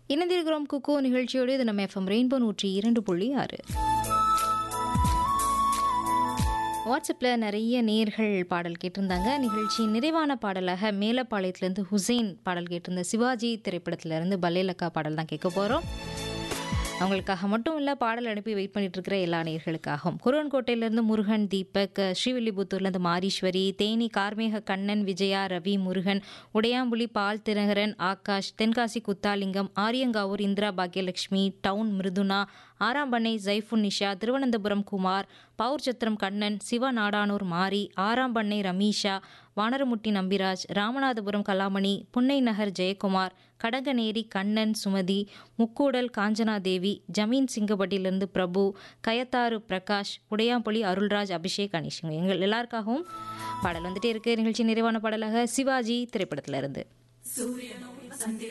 இணைந்திருக்கிறோம் குக்கோ நிகழ்ச்சியோடு இது நம்ம எஃப்எம் ரெயின்போ நூற்றி இரண்டு புள்ளி ஆறு வாட்ஸ்அப்பில் நிறைய நேர்கள் பாடல் கேட்டிருந்தாங்க நிகழ்ச்சியின் நிறைவான பாடலாக மேலப்பாளையத்துலேருந்து ஹுசைன் பாடல் கேட்டிருந்த சிவாஜி திரைப்படத்திலேருந்து பல்லேலக்கா பாடல் தான் கேட்க போகிறோம் அவங்களுக்காக மட்டும் இல்லை பாடல் அனுப்பி வெயிட் பண்ணிட்டு இருக்கிற எல்லா நேர்களுக்காகவும் குருவன்கோட்டையிலேருந்து முருகன் தீபக் ஸ்ரீவில்லிபுத்தூர்லேருந்து மாரீஸ்வரி தேனி கார்மேக கண்ணன் விஜயா ரவி முருகன் உடையாம்புலி பால் தினகரன் ஆகாஷ் தென்காசி குத்தாலிங்கம் ஆரியங்காவூர் இந்திரா பாக்யலட்சுமி டவுன் மிருதுனா ஆறாம்பண்ணை ஜைஃபுன் நிஷா திருவனந்தபுரம் குமார் பவுர் சத்திரம் கண்ணன் சிவ நாடானூர் மாரி ஆறாம்பண்ணை ரமீஷா வானரமுட்டி நம்பிராஜ் ராமநாதபுரம் கலாமணி புன்னை நகர் ஜெயக்குமார் கடகநேரி கண்ணன் சுமதி முக்கூடல் காஞ்சனா தேவி ஜமீன் சிங்கப்பட்டியிலிருந்து பிரபு கயத்தாறு பிரகாஷ் உடையாம்புலி அருள்ராஜ் அபிஷேக் அனிஷுங்க எங்கள் எல்லாருக்காகவும் பாடல் வந்துட்டே இருக்கு நிகழ்ச்சி நிறைவான பாடலாக சிவாஜி திரைப்படத்திலிருந்து சூரியனும் சந்திரனும்